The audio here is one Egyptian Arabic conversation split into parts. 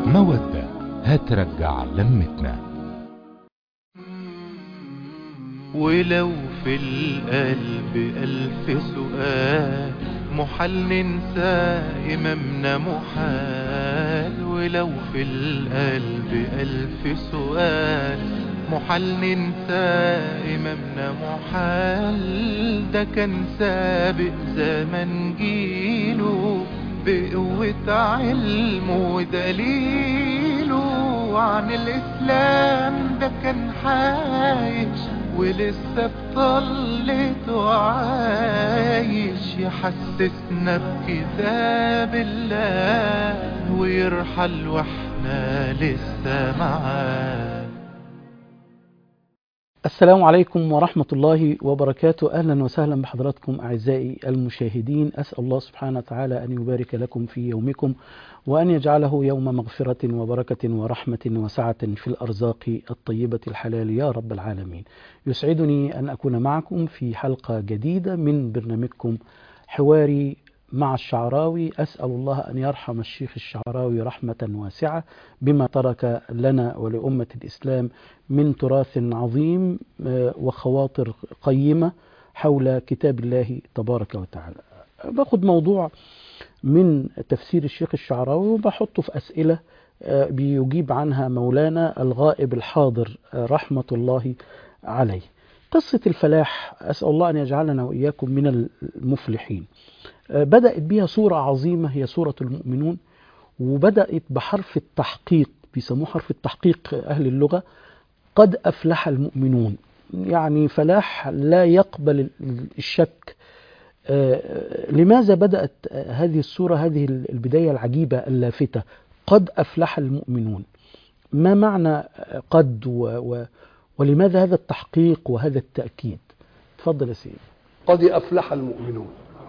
مودة هترجع لمتنا ولو في القلب ألف سؤال محال ننسى إمامنا محال ولو في القلب ألف سؤال محال ننسى إمامنا محال ده كان سابق زمن جيله بقوة علمه ودليله عن الإسلام ده كان عايش ولسه بطلته عايش يحسسنا بكتاب الله ويرحل واحنا لسه معاه السلام عليكم ورحمة الله وبركاته أهلا وسهلا بحضراتكم أعزائي المشاهدين أسأل الله سبحانه وتعالى أن يبارك لكم في يومكم وأن يجعله يوم مغفرة وبركة ورحمة وسعة في الأرزاق الطيبة الحلال يا رب العالمين يسعدني أن أكون معكم في حلقة جديدة من برنامجكم حواري مع الشعراوي أسأل الله أن يرحم الشيخ الشعراوي رحمة واسعة بما ترك لنا ولأمة الإسلام من تراث عظيم وخواطر قيمة حول كتاب الله تبارك وتعالى باخد موضوع من تفسير الشيخ الشعراوي وبحطه في أسئلة بيجيب عنها مولانا الغائب الحاضر رحمة الله عليه قصة الفلاح أسأل الله أن يجعلنا وإياكم من المفلحين بدأت بها سورة عظيمة هي سورة المؤمنون وبدأت بحرف التحقيق بيسموه حرف التحقيق أهل اللغة قد أفلح المؤمنون يعني فلاح لا يقبل الشك لماذا بدأت هذه السورة هذه البداية العجيبة اللافتة قد أفلح المؤمنون ما معنى قد و و ولماذا هذا التحقيق وهذا التأكيد تفضل يا سيدي قد أفلح المؤمنون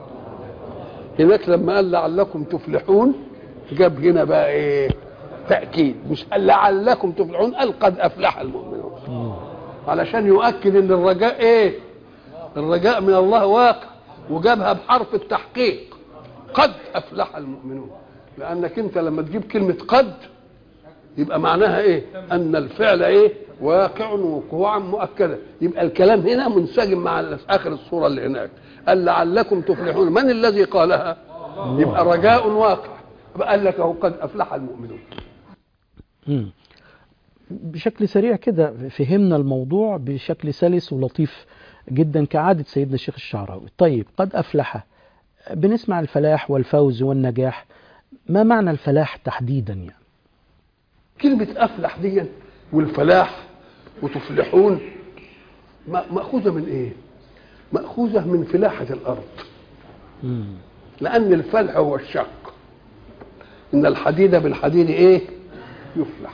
هناك لما قال لعلكم تفلحون جاب هنا بقى ايه تأكيد مش قال لعلكم تفلحون قال قد أفلح المؤمنون علشان يؤكد ان الرجاء ايه الرجاء من الله واقع وجابها بحرف التحقيق قد أفلح المؤمنون لأنك أنت لما تجيب كلمة قد يبقى معناها ايه ان الفعل ايه واقع وقوعا مؤكدا يبقى الكلام هنا منسجم مع اخر الصوره اللي هناك قال لعلكم تفلحون من الذي قالها يبقى رجاء واقع قال لك اهو قد افلح المؤمنون مم. بشكل سريع كده فهمنا الموضوع بشكل سلس ولطيف جدا كعادة سيدنا الشيخ الشعراوي طيب قد أفلح بنسمع الفلاح والفوز والنجاح ما معنى الفلاح تحديدا يعني كلمة أفلح دي والفلاح وتفلحون مأخوذة من إيه؟ مأخوذة من فلاحة الأرض مم. لأن الفلح هو الشق إن الحديد بالحديد إيه؟ يفلح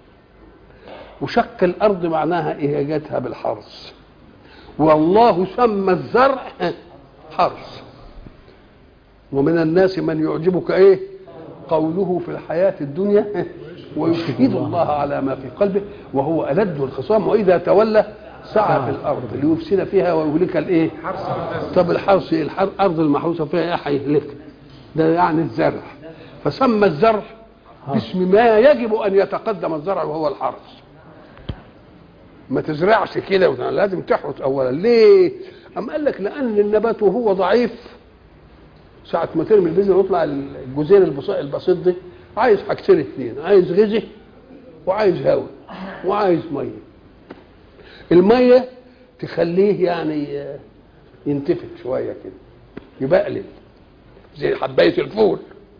وشق الأرض معناها إهاجتها بالحرث والله سمى الزرع حرث ومن الناس من يعجبك إيه؟ قوله في الحياة الدنيا ويشهد الله على ما في قلبه وهو ألد الخصام وإذا تولى سعى في الأرض ليفسد فيها ويهلك الإيه؟ طب الحرث الأرض المحروسة فيها إيه هيهلك ده يعني الزرع فسمى الزرع باسم ما يجب أن يتقدم الزرع وهو الحرث ما تزرعش كده لازم تحرث أولا ليه؟ أم قال لك لأن النبات وهو ضعيف ساعة ما ترمي البذر ويطلع الجزير البسيط ده عايز حاجتين اثنين عايز غذاء وعايز هواء وعايز ميه الميه تخليه يعني ينتفخ شويه كده يبقلل زي حبايه الفول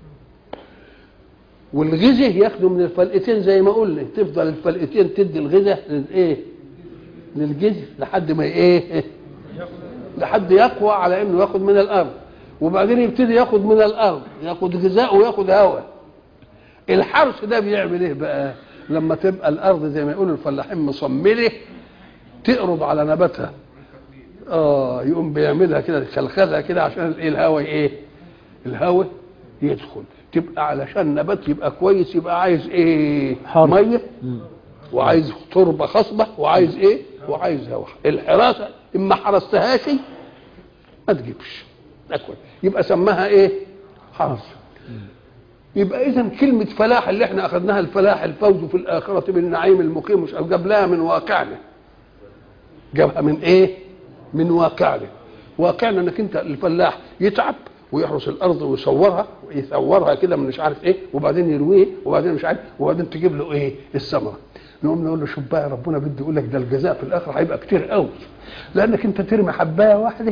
والغذاء ياخده من الفلقتين زي ما قلنا تفضل الفلقتين تدي الغذاء للايه للجذر لحد ما ايه لحد يقوى على انه ياخد من الارض وبعدين يبتدي ياخد من الارض ياخد غذاء وياخد هواء الحرث ده بيعمل ايه بقى لما تبقى الارض زي ما يقولوا الفلاحين مصمله تقرب على نباتها اه يقوم بيعملها كده يخلخلها كده عشان الايه الهواء ايه الهواء يدخل تبقى علشان نبات يبقى كويس يبقى عايز ايه حرث. ميه وعايز تربه خصبه وعايز ايه وعايز هواء الحراسه اما حرستهاش ما تجيبش ده كويس يبقى سماها ايه حرث يبقى اذا كلمه فلاح اللي احنا اخذناها الفلاح الفوز في الاخره بالنعيم المقيم مش جاب لها من واقعنا جابها من ايه من واقعنا واقعنا انك انت الفلاح يتعب ويحرس الارض ويصورها ويثورها كده من مش عارف ايه وبعدين يرويه وبعدين مش عارف وبعدين تجيب له ايه الثمره نقوم نقول له شوف بقى ربنا بده يقول لك ده الجزاء في الاخر هيبقى كتير قوي لانك انت ترمي حبايه واحده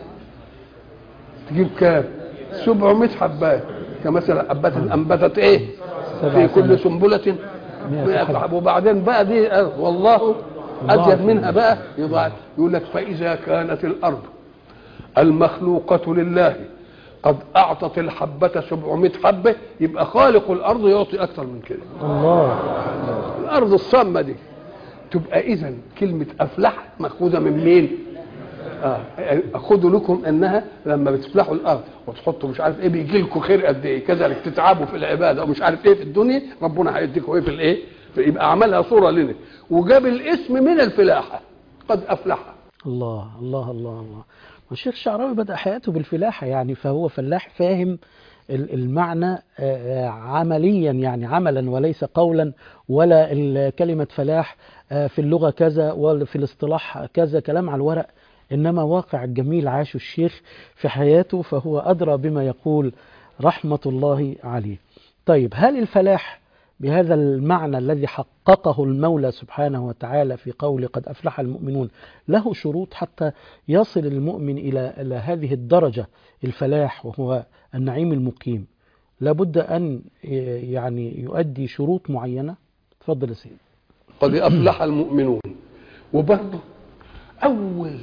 تجيب كام 700 حبايه كمثلا حبات انبتت ايه في كل سنبله مئة حبة وبعدين بقى دي آه، والله ازيد منها بقى يضاعف يقول لك فاذا كانت الارض المخلوقه لله قد اعطت الحبه 700 حبه يبقى خالق الارض يعطي اكثر من كده الله الارض الصامه دي تبقى اذا كلمه افلح ماخوذه من مين اه خدوا لكم انها لما بتفلحوا الارض وتحطوا مش عارف ايه بيجي لكم خير قد ايه كذلك تتعبوا في العباده ومش عارف ايه في الدنيا ربنا هيديكم ايه في الايه في- يبقى عملها صوره لنا وجاب الاسم من الفلاحه قد افلح الله الله الله الله والشيخ الشعراوي بدأ حياته بالفلاحة يعني فهو فلاح فاهم ال- المعنى آه، آه، عمليا يعني عملا وليس قولا ولا ال- كلمة فلاح آه، في اللغة كذا وفي الاصطلاح كذا كلام على الورق إنما واقع جميل عاشه الشيخ في حياته فهو أدرى بما يقول رحمة الله عليه طيب هل الفلاح بهذا المعنى الذي حققه المولى سبحانه وتعالى في قول قد أفلح المؤمنون له شروط حتى يصل المؤمن إلى إلى هذه الدرجة الفلاح وهو النعيم المقيم لابد أن ي- يعني يؤدي شروط معينة تفضل يا سيدي قد افلح المؤمنون وبرضه اول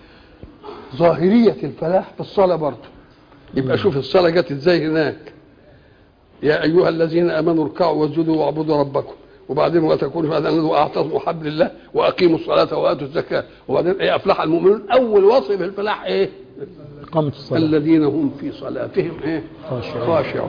ظاهريه الفلاح في الصلاه برضه يبقى شوف الصلاه جت ازاي هناك يا ايها الذين امنوا اركعوا واسجدوا واعبدوا ربكم وبعدين وتكونوا في هذا واعتصموا حبل الله واقيموا الصلاه واتوا الزكاه وبعدين ايه افلح المؤمنون اول وصف الفلاح ايه إقامة الصلاة الذين هم في صلاتهم ايه خاشعون. خاشعون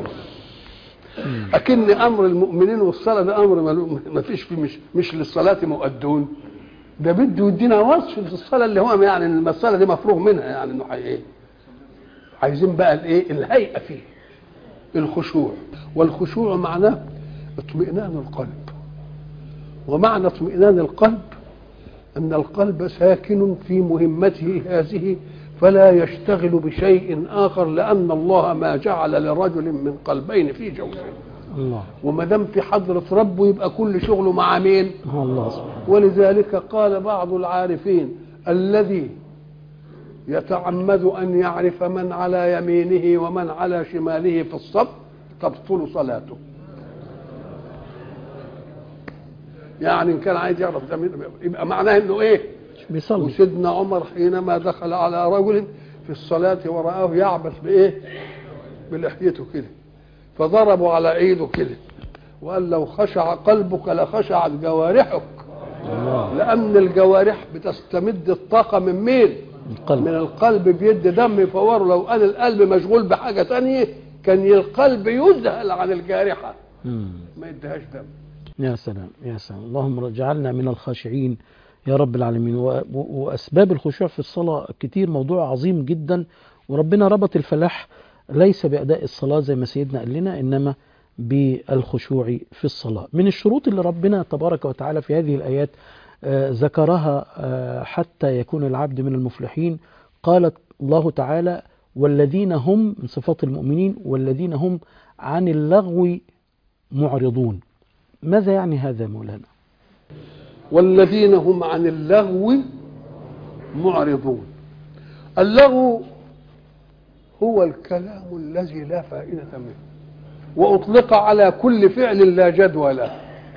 اكن امر المؤمنين والصلاه ده امر ملو- ما فيش فيه مش مش للصلاه مؤدون ده بده يدينا وصف في الصلاه اللي هو يعني إن الصلاه دي مفروغ منها يعني انه حي ايه عايزين بقى الايه الهيئه فيه الخشوع والخشوع معناه اطمئنان القلب ومعنى اطمئنان القلب ان القلب ساكن في مهمته هذه فلا يشتغل بشيء اخر لان الله ما جعل لرجل من قلبين في جوفه الله وما دام في حضره ربه يبقى كل شغله مع مين هو الله سبحانه ولذلك قال بعض العارفين الذي يتعمد ان يعرف من على يمينه ومن على شماله في الصف تبطل صلاته يعني ان كان عايز يعرف ده مين يبقى معناه انه ايه بيصلي وسيدنا عمر حينما دخل على رجل في الصلاة ورآه يعبث بإيه؟ بلحيته كده فضربوا على ايده كده وقال لو خشع قلبك لخشعت جوارحك الله لأن الجوارح بتستمد الطاقة من مين؟ القلب من القلب بيد دم يفوره لو كان القلب مشغول بحاجة تانية كان القلب يذهل عن الجارحة مم. ما يديهاش دم يا سلام يا سلام اللهم اجعلنا من الخاشعين يا رب العالمين و- و- وأسباب الخشوع في الصلاة كتير موضوع عظيم جدا وربنا ربط الفلاح ليس بأداء الصلاة زي ما سيدنا قال لنا إنما بالخشوع في الصلاة من الشروط اللي ربنا تبارك وتعالى في هذه الآيات آه، ذكرها آه، حتى يكون العبد من المفلحين قالت الله تعالى والذين هم من صفات المؤمنين والذين هم عن اللغو معرضون ماذا يعني هذا يا مولانا والذين هم عن اللغو معرضون اللغو هو الكلام الذي لا فائدة منه وأطلق على كل فعل لا جدوى له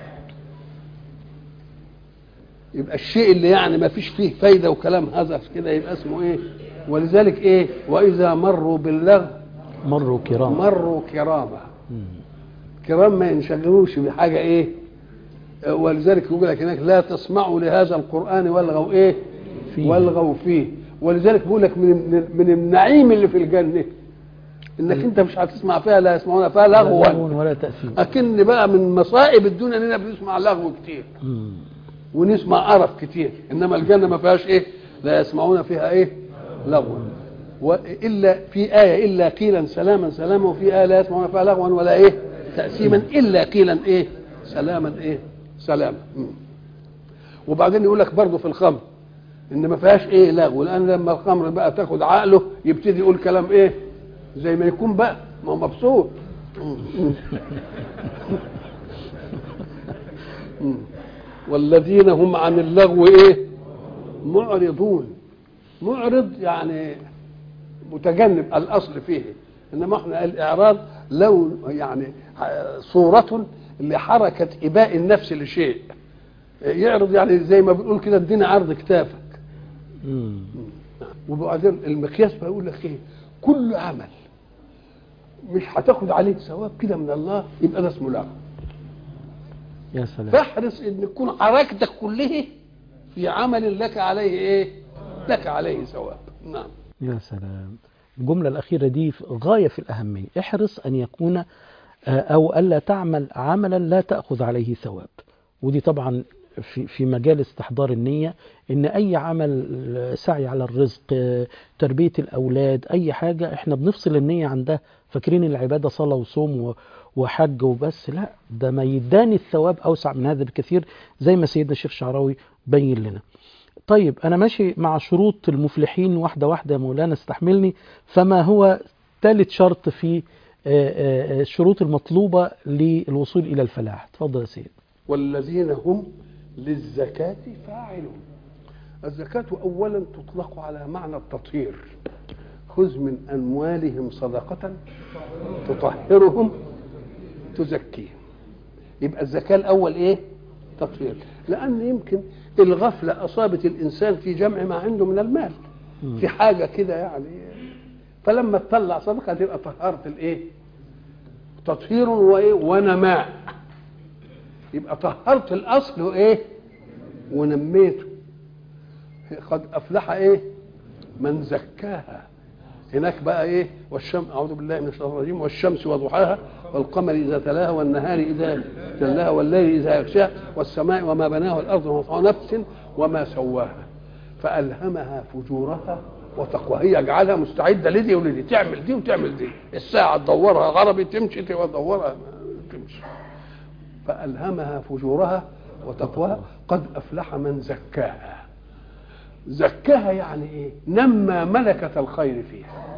يبقى الشيء اللي يعني ما فيش فيه فايدة وكلام هذا كده يبقى اسمه ايه ولذلك ايه وإذا مروا باللغو مروا كرام مروا كرامة كرام ما ينشغلوش بحاجة ايه آه، ولذلك يقول لك هناك لا تسمعوا لهذا القرآن والغوا ايه فيه. والغوا فيه ولذلك بيقول لك من من- من النعيم اللي في الجنة انك انت مش هتسمع فيها لا يسمعون فيها لغوا لغو ولا تأثيم اكن بقى من مصائب الدنيا اننا بنسمع لغو كتير مم. ونسمع قرف كتير انما الجنه ما فيهاش ايه لا يسمعون فيها ايه لغوا والا في ايه الا قيلا سلاما سلاما وفي ايه لا يسمعون فيها لغوا ولا ايه تقسيما الا قيلا ايه سلاما ايه سلاما مم. وبعدين يقول لك برضه في الخمر ان ما فيهاش ايه لغو لان لما الخمر بقى تاخد عقله يبتدي يقول كلام ايه زي ما يكون بقى ما هو مبسوط مم. مم. والذين هم عن اللغو ايه معرضون معرض يعني متجنب الاصل فيه انما احنا الاعراض لو يعني صوره لحركه اباء النفس لشيء يعرض يعني زي ما بنقول كده ادينا عرض كتافك مم. وبعدين المقياس بيقول لك ايه كل عمل مش هتاخد عليه ثواب كده من الله يبقى ده اسمه لغو يا سلام فاحرص ان تكون حركتك كلها في عمل لك عليه ايه لك عليه ثواب نعم يا سلام الجملة الأخيرة دي في- غاية في الأهمية احرص أن يكون آه، أو ألا تعمل عملا لا تأخذ عليه ثواب ودي طبعا في في مجال استحضار النية إن أي عمل آه، سعي على الرزق آه، تربية الأولاد أي حاجة إحنا بنفصل النية عن ده فاكرين العبادة صلاة وصوم و- وحج وبس لا ده ميدان الثواب أوسع من هذا بكثير زي ما سيدنا الشيخ شعراوي بين لنا طيب أنا ماشي مع شروط المفلحين واحدة واحدة يا مولانا استحملني فما هو ثالث شرط في آه، آه، آه، الشروط المطلوبة للوصول إلى الفلاح تفضل يا سيد والذين هم للزكاة فاعلون الزكاة أولا تطلق على معنى التطهير خذ من أموالهم صدقة تطهرهم تزكيهم يبقى الزكاة الأول إيه؟ تطهير لأن يمكن الغفلة أصابت الإنسان في جمع ما عنده من المال في حاجة كده يعني فلما تطلع صدقة تبقى طهرت الإيه؟ تطهير وإيه؟ ونماء يبقى طهرت الاصل وايه ونميته قد افلح ايه من زكاها هناك بقى ايه والشمس اعوذ بالله من الشيطان الرجيم والشمس وضحاها والقمر اذا تلاها والنهار اذا جلاها والليل اذا يغشاها والسماء وما بناها والارض وما نفس وما سواها فالهمها فجورها وتقواها هي اجعلها مستعده لدي ولدي تعمل دي وتعمل دي الساعه تدورها غربي تمشي تدورها تمشي فألهمها فجورها وتقواها قد أفلح من زكاها زكاها يعني إيه نمى ملكة الخير فيها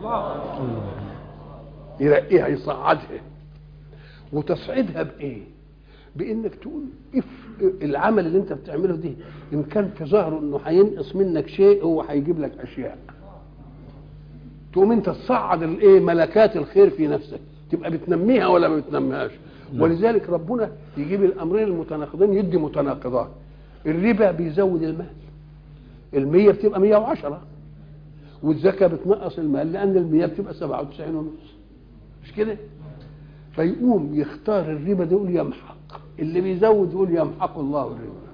يرقيها يصعدها وتصعيدها بإيه بإنك تقول إف العمل اللي أنت بتعمله دي إن كان في ظهره إنه هينقص منك شيء هو هيجيب لك أشياء تقوم أنت تصعد الإيه ملكات الخير في نفسك تبقى بتنميها ولا ما بتنميهاش ولذلك ربنا يجيب الامرين المتناقضين يدي متناقضات الربا بيزود المال المية بتبقى 110 والزكاة بتنقص المال لأن المية بتبقى 97 ونص مش كده؟ فيقوم يختار الربا ده يقول يمحق اللي بيزود يقول يمحق الله الربا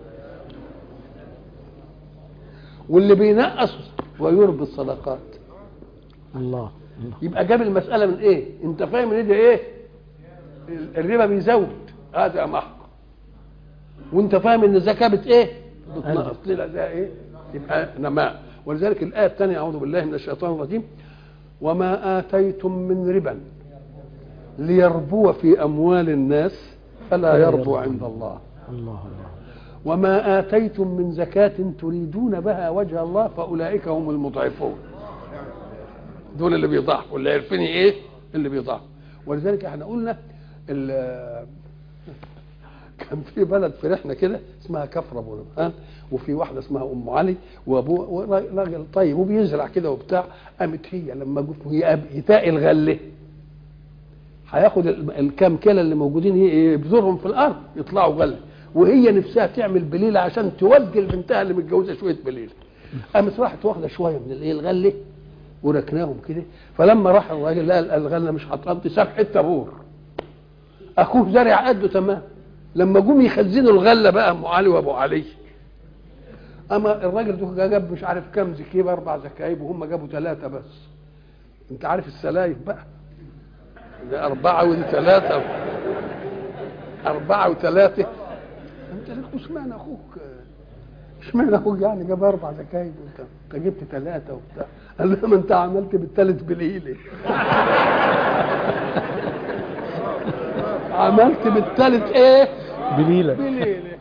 واللي بينقص ويربي الصدقات الله الله يبقى جاب المسألة من إيه؟ أنت فاهم إن ده إيه؟ الربا بيزود هذا محق وانت فاهم ان الزكاه بت ايه بتنقص ليه ده ايه يبقى نماء ولذلك الايه الثانيه اعوذ بالله من الشيطان الرجيم وما اتيتم من ربا ليربو في اموال الناس فلا يربو عند الله الله الله وما اتيتم من زكاه تريدون بها وجه الله فاولئك هم المضعفون دول اللي بيضحكوا اللي عارفين ايه اللي بيضحكوا ولذلك احنا قلنا ال- كان في بلد فرحنا كده اسمها كفر ابو نبهان وفي واحده اسمها ام علي وابوه راجل طيب وبيزرع كده وبتاع قامت هي لما جت هي يتاقي الغله هياخد ال- الكام كيلة اللي موجودين ي- يبذرهم في الارض يطلعوا غله وهي نفسها تعمل بليله عشان تودي لبنتها اللي متجوزه شويه بليله قامت راحت واخده شويه من الايه الغله وركناهم كده فلما راح الراجل لقى الغله مش هتقضي ساب حته بور اخوه زارع قده تمام لما جم يخزنوا الغله بقى ام علي وابو علي اما الراجل ده جاب مش عارف كام زكيب اربع زكايب وهم جابوا ثلاثه بس انت عارف السلايف بقى ده اربعه ودي ثلاثه اربعه وثلاثه انت لك اشمعنى اخوك اشمعنى اخوك يعني جاب اربع زكايب وانت انت جبت ثلاثه وبتاع قال له ما انت عملت بالثالث بليله عملت بالثالث ايه بليلة بليله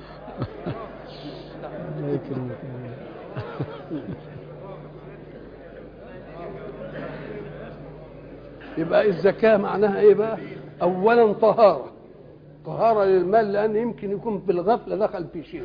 الله يكرمك. يبقى الزكاة معناها ايه بقى اولا طهارة طهارة للمال لان يمكن يكون بالغفلة دخل في شيء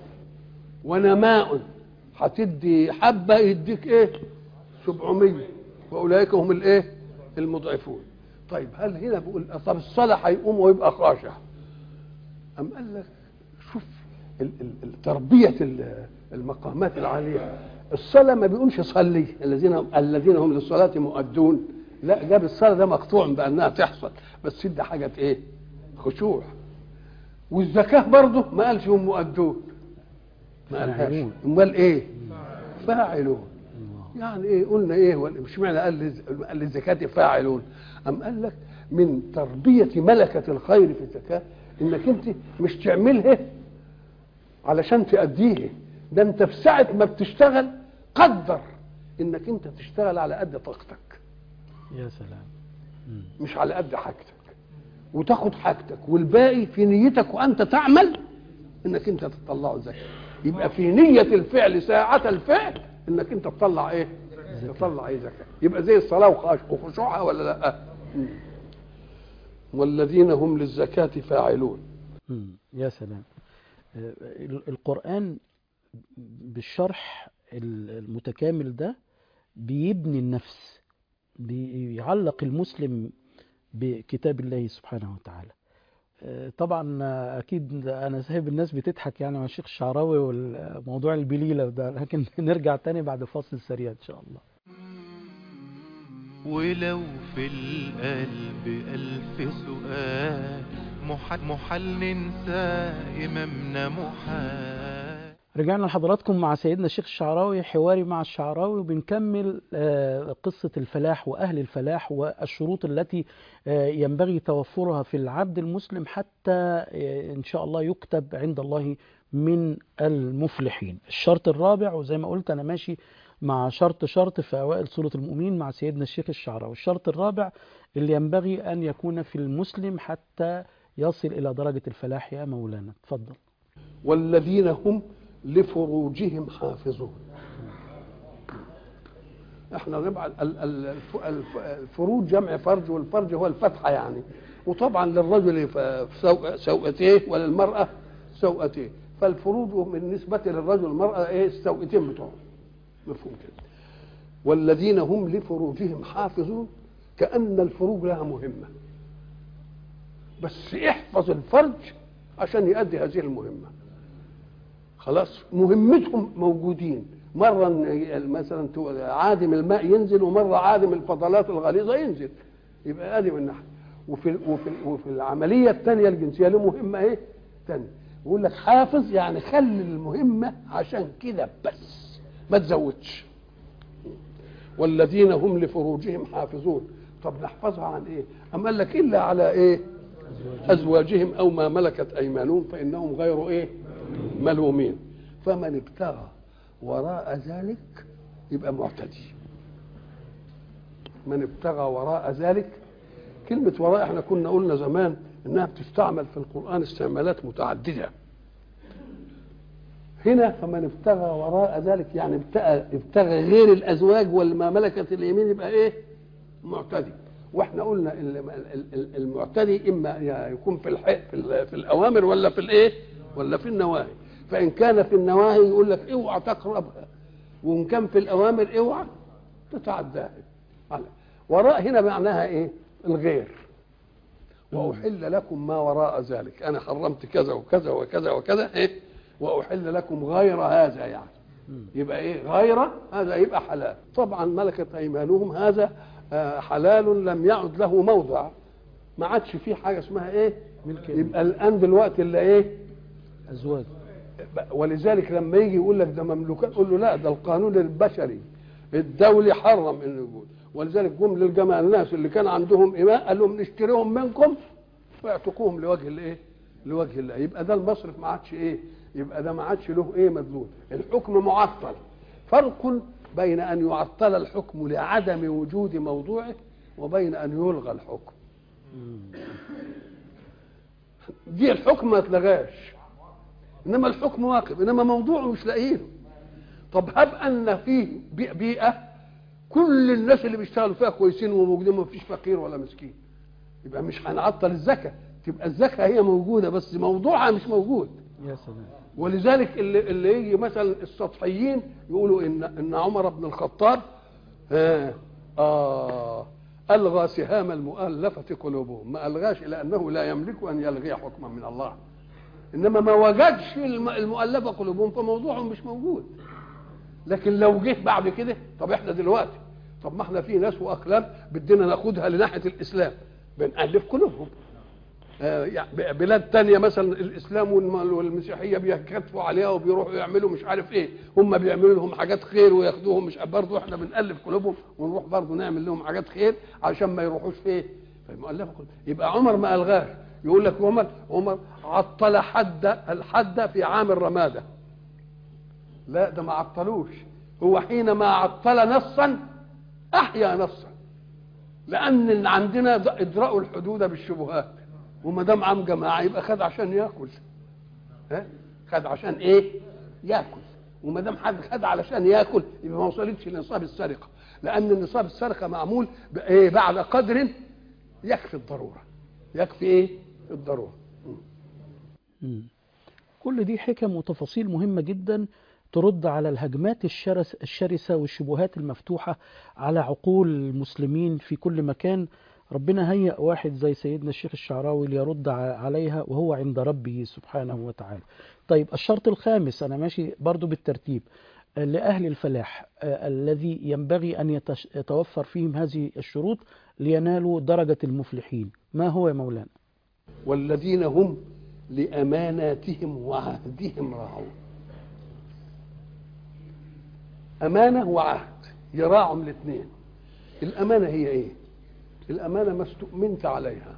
ونماء هتدي حبة يديك ايه 700 واولئك هم الايه المضعفون طيب هل هنا بيقول طب الصلاة هيقوم ويبقى خاشع أم قال لك شوف ال- ال- ال- تربية ال- المقامات العالية الصلاة ما بيقولش صلي الذين الذين هم للصلاة مؤدون لا جاب الصلاة ده مقطوع بأنها تحصل بس ده حاجة إيه؟ خشوع والزكاة برضه ما قالش هم مؤدون ما قالهاش فاعلون. امال ايه؟ فاعلون يعني ايه قلنا ايه ولا- مش معنى قال لز- قال للزكاة فاعلون أم قال لك من تربية ملكة الخير في الزكاة انك انت مش تعملها علشان تأديه ده انت في ساعة ما بتشتغل قدر انك انت تشتغل على قد طاقتك يا سلام مم. مش على قد حاجتك وتاخد حاجتك والباقي في نيتك وانت تعمل انك انت تطلعه زكاه يبقى في نية الفعل ساعة الفعل انك انت تطلع ايه؟ تطلع ايه زكاة يبقى زي الصلاة وخش- وخشوعها ولا لا؟ مم. والذين هم للزكاة فاعلون مم. يا سلام آه، ال- القرآن بالشرح ال- المتكامل ده بيبني النفس بيعلق المسلم بكتاب الله سبحانه وتعالى آه، طبعا آه، اكيد انا سايب الناس بتضحك يعني مع الشيخ الشعراوي والموضوع البليله ده لكن نرجع تاني بعد فاصل سريع ان شاء الله ولو في القلب ألف سؤال محال, محال ننسى إمامنا محال رجعنا لحضراتكم مع سيدنا الشيخ الشعراوي حواري مع الشعراوي وبنكمل آه، قصة الفلاح وأهل الفلاح والشروط التي آه، ينبغي توفرها في العبد المسلم حتى آه، إن شاء الله يكتب عند الله من المفلحين الشرط الرابع وزي ما قلت أنا ماشي مع شرط شرط في أوائل سورة المؤمنين مع سيدنا الشيخ الشعراوي الشرط الرابع اللي ينبغي أن يكون في المسلم حتى يصل إلى درجة الفلاح يا مولانا تفضل والذين هم لفروجهم حافظون احنا نبع ال- ال- الف- الف- الفروج جمع فرج والفرج هو الفتحة يعني وطبعا للرجل ف- سو- سوءتيه وللمرأة سوءتيه فالفروج بالنسبة للرجل والمرأة ايه السوءتين بتوعهم مفهوم كده والذين هم لفروجهم حافظون كأن الفروج لها مهمة بس احفظ الفرج عشان يؤدي هذه المهمه خلاص مهمتهم موجودين مرة مثلا تو- عادم الماء ينزل ومرة عادم الفضلات الغليظة ينزل يبقى ادي من ناحية وفي وفي وفي العملية الثانية الجنسية له مهمة ايه؟ ثانية يقول لك حافظ يعني خلي المهمة عشان كده بس ما تزودش والذين هم لفروجهم حافظون طب نحفظها عن ايه؟ أم قال لك إلا على ايه؟ أزواجهم أو ما ملكت أيمانهم فإنهم غير ايه؟ ملومين فمن ابتغى وراء ذلك يبقى معتدي من ابتغى وراء ذلك كلمة وراء احنا كنا قلنا زمان انها بتستعمل في القرآن استعمالات متعددة هنا فمن ابتغى وراء ذلك يعني ابتغى, ابتغى غير الازواج والما ملكت اليمين يبقى ايه معتدي واحنا قلنا ال- ال- ال- المعتدي اما يكون في الح... في, ال- في الاوامر ولا في الايه ولا في النواهي فان كان في النواهي يقول لك اوعى تقربها وان كان في الاوامر اوعى تتعداها على وراء هنا معناها ايه الغير واحل لكم ما وراء ذلك انا حرمت كذا وكذا وكذا وكذا ايه واحل لكم غير هذا يعني يبقى ايه غير هذا يبقى حلال طبعا ملكت ايمانهم هذا آه، حلال لم يعد له موضع ما عادش فيه حاجه اسمها ايه ملك يبقى الان دلوقتي اللي ايه أزواج ولذلك لما يجي يقول لك ده مملوكات قول له لا ده القانون البشري الدولي حرم انه يقول ولذلك جم للجماعه الناس اللي كان عندهم اماء قال لهم نشتريهم منكم واعتقوهم لوجه الايه؟ لوجه الله يبقى ده المصرف ما عادش ايه؟ يبقى ده ما عادش له ايه مدلول الحكم معطل فرق بين ان يعطل الحكم لعدم وجود موضوعه وبين ان يلغى الحكم دي الحكم ما اتلغاش انما الحكم واقف انما موضوعه مش لاقيينه طب هب ان فيه بي- بيئه كل الناس اللي بيشتغلوا فيها كويسين وموجودين ما فيش فقير ولا مسكين يبقى مش هنعطل الزكاه تبقى الزكاه هي موجوده بس موضوعها مش موجود يا سلام ولذلك اللي, اللي يجي مثلا السطحيين يقولوا ان ان عمر بن الخطاب آه, اه الغى سهام المؤلفه قلوبهم ما الغاش الى انه لا يملك ان يلغي حكما من الله انما ما وجدش الم- المؤلفه قلوبهم فموضوعهم مش موجود لكن لو جه بعد كده طب احنا دلوقتي طب ما احنا في ناس واقلام بدنا ناخدها لناحيه الاسلام بنألف قلوبهم آه، يعني ب- بلاد تانية مثلا الاسلام والم- والمسيحيه بيكتفوا عليها وبيروحوا يعملوا مش عارف ايه هم بيعملوا لهم حاجات خير وياخدوهم مش برضه احنا بنالف قلوبهم ونروح برضه نعمل لهم حاجات خير عشان ما يروحوش في ايه في المؤلفه قلوب. يبقى عمر ما الغاش يقول لك عمر عمر عطل حد الحد في عام الرماده لا ده ما عطلوش هو حينما عطل نصا احيا نصا لان اللي عندنا ده ادراء الحدود بالشبهات وما دام عام جماعه يبقى خد عشان ياكل ها خد عشان ايه ياكل وما دام حد خد علشان ياكل يبقى ما وصلتش لنصاب السرقه لان نصاب السرقه معمول بايه بعد قدر يكفي الضروره يكفي ايه الضروره مم. كل دي حكم وتفاصيل مهمة جدا ترد على الهجمات الشرس الشرسة والشبهات المفتوحة على عقول المسلمين في كل مكان ربنا هيأ واحد زي سيدنا الشيخ الشعراوي ليرد ع- عليها وهو عند ربه سبحانه وتعالى طيب الشرط الخامس أنا ماشي برضو بالترتيب آه، لأهل الفلاح آه، الذي ينبغي أن يتش- يتوفر فيهم هذه الشروط لينالوا درجة المفلحين ما هو يا مولانا والذين هم لأماناتهم وعهدهم راعون أمانة وعهد يراعوا الاثنين الأمانة هي إيه؟ الأمانة ما استؤمنت عليها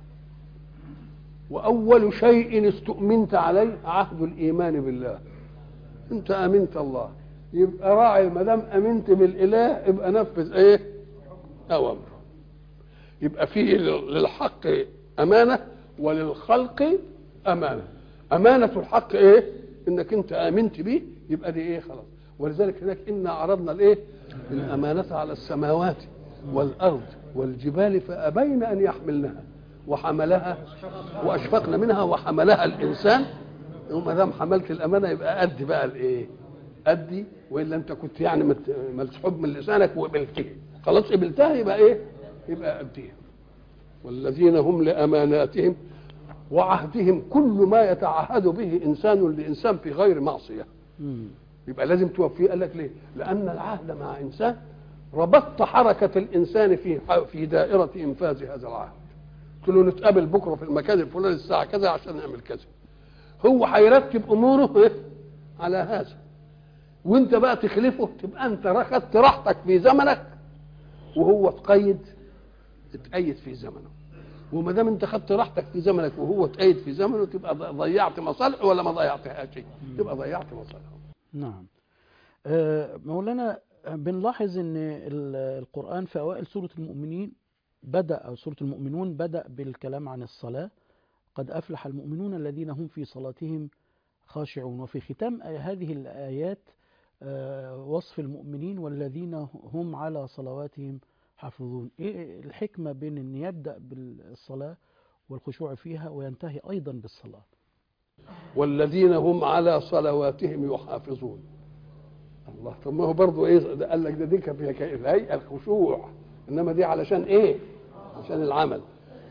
وأول شيء استؤمنت عليه عهد الإيمان بالله أنت أمنت الله يبقى راعي ما دام أمنت بالإله يبقى نفذ إيه؟ أوامره يبقى فيه للحق أمانة وللخلق أمانة أمانة الحق إيه؟ إنك أنت آمنت به يبقى دي إيه خلاص ولذلك هناك إنا عرضنا الإيه؟ الأمانة على السماوات والأرض والجبال فأبين أن يحملنها وحملها وأشفقن منها وحملها الإنسان وما دام حملت الأمانة يبقى أدي بقى الإيه؟ أدي وإلا أنت كنت يعني مت- مسحوب من لسانك وقبلتها خلاص قبلتها يبقى إيه؟ يبقى أديها والذين هم لأماناتهم وعهدهم كل ما يتعهد به إنسان لإنسان في غير معصية مم. يبقى لازم توفيه قال لك ليه؟ لأن العهد مع إنسان ربطت حركة الإنسان في في دائرة إنفاذ هذا العهد. قلت له نتقابل بكرة في المكان الفلاني الساعة كذا عشان نعمل كذا. هو هيرتب أموره إيه؟ على هذا. وأنت بقى تخلفه تبقى أنت أخذت راحتك في زمنك وهو تقيد اتقيد في زمنه. وما دام انت خدت راحتك في زمنك وهو اتقيد في زمنه تبقى ضيعت مصالحه ولا ما ضيعتهاش تبقى ضيعت مصالحه. نعم آه، مولانا آه، بنلاحظ ان ال- القرآن في اوائل سورة المؤمنين بدأ او سورة المؤمنون بدأ بالكلام عن الصلاة قد افلح المؤمنون الذين هم في صلاتهم خاشعون وفي ختام آي- هذه الآيات آه، وصف المؤمنين والذين هم على صلواتهم حافظون ايه الحكمة بين ان يبدأ بالصلاة والخشوع فيها وينتهي ايضا بالصلاة والذين هم على صلواتهم يحافظون الله طب ما هو برضه ايه ده قال لك ده دي كانت في في الهيئه الخشوع انما دي علشان ايه؟ عشان العمل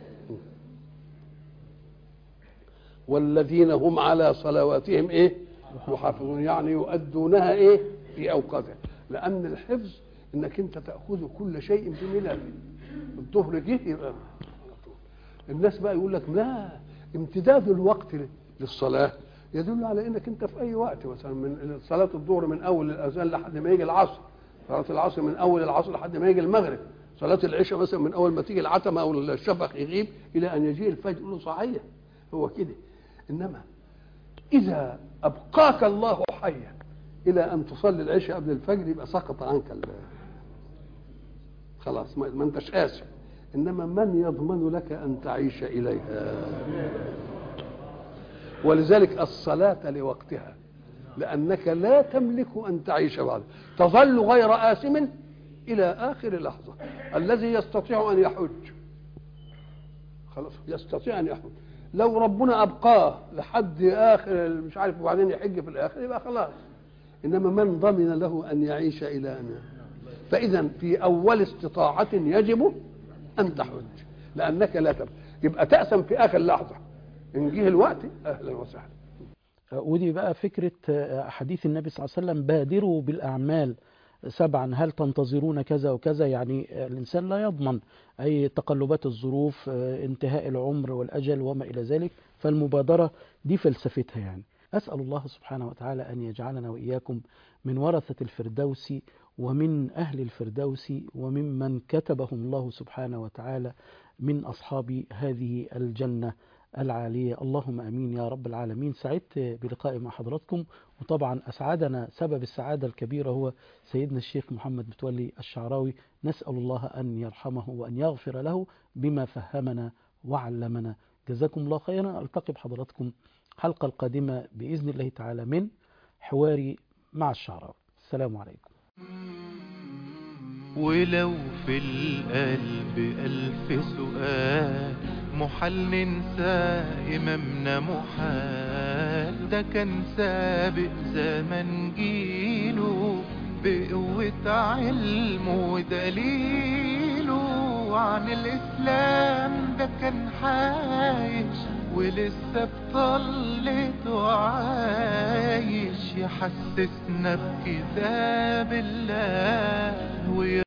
والذين هم على صلواتهم ايه؟ يحافظون يعني يؤدونها ايه؟ في اوقاتها لان الحفظ انك انت تاخذ كل شيء بملاله الظهر جه يبقى على طول. الناس بقى يقول لك لا امتداد الوقت للصلاه يدل على انك انت في اي وقت مثلا من صلاه الظهر من اول الاذان لحد ما يجي العصر صلاه العصر من اول العصر لحد ما يجي المغرب صلاه العشاء مثلا من اول ما تيجي العتمه او الشفق يغيب الى ان يجيء الفجر له صحيح هو كده انما اذا ابقاك الله حيا الى ان تصلي العشاء قبل الفجر يبقى سقط عنك ال- خلاص ما ما انتش اسف انما من يضمن لك ان تعيش اليها ولذلك الصلاة لوقتها لأنك لا تملك أن تعيش بعد تظل غير آثم إلى آخر لحظة الذي يستطيع أن يحج خلاص يستطيع أن يحج لو ربنا أبقاه لحد آخر مش عارف وبعدين يحج في الآخر يبقى خلاص إنما من ضمن له أن يعيش إلى أن فإذا في أول استطاعة يجب أن تحج لأنك لا تب يبقى تأسم في آخر لحظة إن جه الوقت أهلا وسهلا ودي بقى فكرة حديث النبي صلى الله عليه وسلم بادروا بالأعمال سبعا هل تنتظرون كذا وكذا يعني الإنسان لا يضمن أي تقلبات الظروف انتهاء العمر والأجل وما إلى ذلك فالمبادرة دي فلسفتها يعني أسأل الله سبحانه وتعالى أن يجعلنا وإياكم من ورثة الفردوس ومن أهل الفردوس وممن كتبهم الله سبحانه وتعالى من أصحاب هذه الجنة العالية اللهم أمين يا رب العالمين سعدت بلقائي مع حضراتكم وطبعا أسعدنا سبب السعادة الكبيرة هو سيدنا الشيخ محمد متولي الشعراوي نسأل الله أن يرحمه وأن يغفر له بما فهمنا وعلمنا جزاكم الله خيرا ألتقي بحضراتكم الحلقة القادمة بإذن الله تعالى من حواري مع الشعراوي السلام عليكم ولو في القلب ألف سؤال محال ننسى إمامنا محال ده كان سابق زمن جيله بقوة علمه ودليله عن الإسلام ده كان عايش ولسه بطلته عايش يحسسنا بكتاب الله وي